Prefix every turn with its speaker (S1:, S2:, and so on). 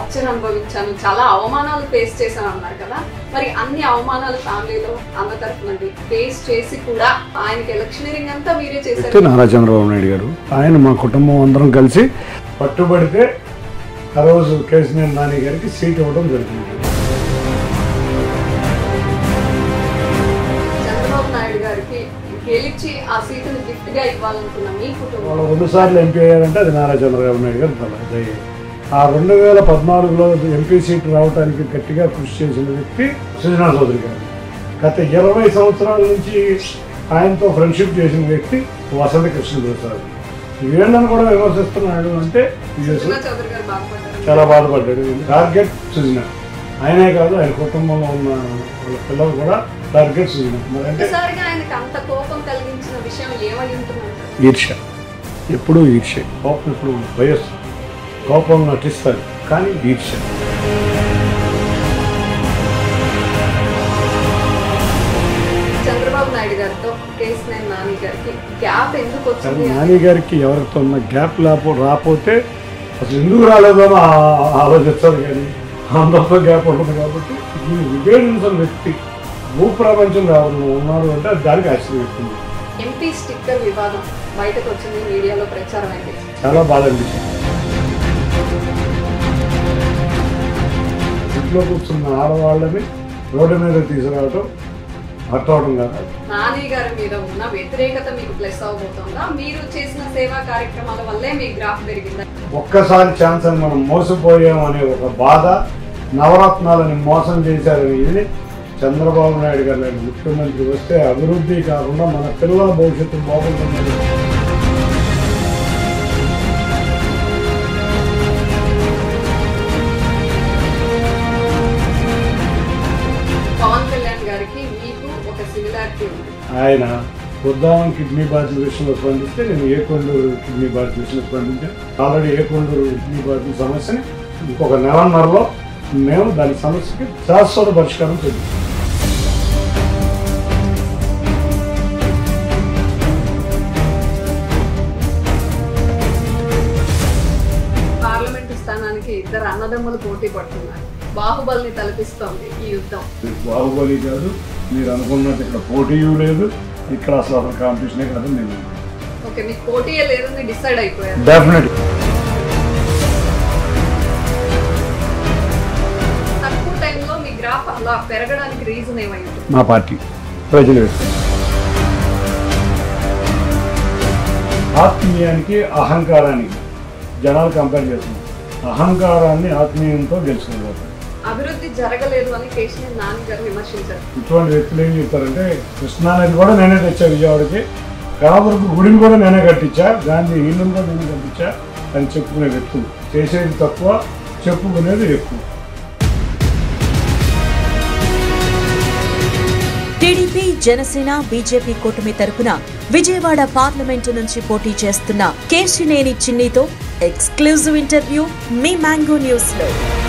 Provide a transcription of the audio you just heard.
S1: Torture అనుభవించాను చాలా అవమానాలు ఫేస్ చేశాను అన్నారు కదా మరి అన్ని అవమానాలు ఫ్యామిలీలో అన్న తరఫు నుండి ఫేస్ చేసి కూడా ఆయనకి ఎలక్షనీరింగ్ అంతా మీరే
S2: వ్యక్తి
S1: చేశారు
S2: నారా చంద్రబాబు నాయుడు గారు ఆయన మా కుటుంబం అందరం కలిసి పట్టుబడితే ఆ రోజు కేసీఆర్ నాని గారికి సీట్ ఇవ్వడం జరిగింది
S1: చంద్రబాబు నాయుడు గారికి గెలిచి ఆ సీటును గిఫ్ట్ గా ఇవ్వాలనుకున్న మీ కుటుంబం
S2: వాళ్ళు రెండు సార్లు ఎంపీ అయ్యారంటే అది నారా చంద్రబాబు నాయుడు గారు తల దయ. ఆ రెండు వేల పద్నాలుగులో ఎంపీ సీట్ రావడానికి గట్టిగా కృషి చేసిన వ్యక్తి సుజనా చౌదరి గారు గత ఇరవై సంవత్సరాల నుంచి ఆయనతో ఫ్రెండ్షిప్ చేసిన వ్యక్తి వసంత కృష్ణప్రసాద్ వీళ్ళని కూడా విమర్శిస్తున్నాడు అంటే ఇది
S1: సుజనా చౌదరి గారు బాగుపడ్డారు
S2: చాలా బాధపడ్డాడు టార్గెట్ సుజన ఆయనే కాదు ఆయన కుటుంబంలో ఉన్న వాళ్ళ పిల్లలు కూడా టార్గెట్ సుజన మరి అంటే
S1: ఒక్కసారిగా ఆయనకి అంత కోపం కలిగించిన విషయం ఏమై ఉంటుందంటారు
S2: ఈర్ష్య ఎప్పుడూ ఈర్ష్య కోపం ఇప్పుడు వయస్సు కోపం నటిస్తారు కానీ ఈర్ష్య
S1: చంద్రబాబు నాయుడు గారితో కేసీఆర్ నాని గారికి గ్యాప్ ఎందుకు వచ్చింది
S2: నాని గారికి ఎవరితో ఉన్న గ్యాప్ లేపో రాకపోతే అసలు ఎందుకు రాలేదో అని ఆ- ఆలోచిస్తారు కానీ అందరితో గ్యాప్ ఉంటుంది కాబట్టి ఈ విభేదించిన వ్యక్తి భూప్రపంచంలో ఎవరు ఉన్నారు అంటే అది దానికి ఆశ్చర్యం వ్యక్తుంది
S1: ఎంపీ స్టిక్కర్ వివాదం బయటకు వచ్చింది మీడియాలో ప్రచారం అయింది
S2: చాలా బాధ అనిపించింది ఇంట్లో కూర్చున్న ఆడవాళ్ళని రోడ్డు మీద తీసుకురావటం హట్టవడం కాదు
S1: నాని గారి మీద ఉన్న వ్యతిరేకత మీకు ప్లస్ అవబోతుందా మీరు చేసిన సేవా కార్యక్రమాల వల్లే మీ గ్రాఫ్ పెరిగిందా
S2: ఒక్కసారి ఛాన్స్ అని మనం మోసపోయాం అనే ఒక బాధ నవరత్నాలని మోసం చేశారని ఇది చంద్రబాబు నాయుడు గారు లాంటి ముఖ్యమంత్రి వస్తే అభివృద్ధి కాకుండా మన పిల్లల భవిష్యత్తు బాగుంటుంది
S1: పవన్ కళ్యాణ్ గారికి మీకు ఒక సిమిలారిటీ ఉంది
S2: ఆయన ఉద్దానం కిడ్నీ బాధితుల విషయంలో స్పందిస్తే నేను ఏకొండూరు కిడ్నీ బాధితుల విషయంలో స్పందించాను ఆల్రెడీ ఏకొండూరు కిడ్నీ బాధితుల సమస్యని ఇంకొక నెలన్నరలో మేము దాని సమస్యకి శాశ్వత పరిష్కారం చేద్దాం
S1: పార్లమెంటు స్థానానికి ఇద్దరు అన్నదమ్ములు పోటీ పడుతున్నారు బాహుబలిని తలపిస్తోంది ఈ యుద్ధం
S2: బాహుబలి కాదు మీరు అనుకున్నట్టు ఇక్కడ పోటీ లేదు ఇక్కడ అసలు అసలు కాంపిటీషనే కాదు నేను
S1: ఓకే మీకు పోటీయే లేదని డిసైడ్ అయిపోయారు
S2: డెఫినెట్
S1: తక్కువ టైంలో మీ గ్రాఫ్ అలా పెరగడానికి రీజన్ ఏమై ఉంటుంది
S2: మా పార్టీ ప్రజలు వ్యక్తి ఆత్మీయానికి అహంకారానికి జనాలు కంపేర్ చేస్తున్నారు అహంకారాన్ని ఆత్మీయంతో గెలుచుకోవాలి
S1: అభివృద్ధి జరగలేదు అని కేసీఆర్ నాని గారు విమర్శించారు
S2: ఇటువంటి వ్యక్తులు ఏం చెప్తారంటే కృష్ణానది కూడా నేనే తెచ్చా విజయవాడకి కావరకు గుడిని కూడా నేనే కట్టించా గాంధీ ఇల్లుని కూడా నేనే కట్టించా అని చెప్పుకునే వ్యక్తులు చేసేది తక్కువ చెప్పుకునేది ఎక్కువ
S3: టీడీపీ జనసేన బీజేపీ కూటమి తరపున విజయవాడ పార్లమెంటు నుంచి పోటీ చేస్తున్న కేశినేని చిన్నితో ఎక్స్క్లూజివ్ ఇంటర్వ్యూ మీ మ్యాంగో న్యూస్ లో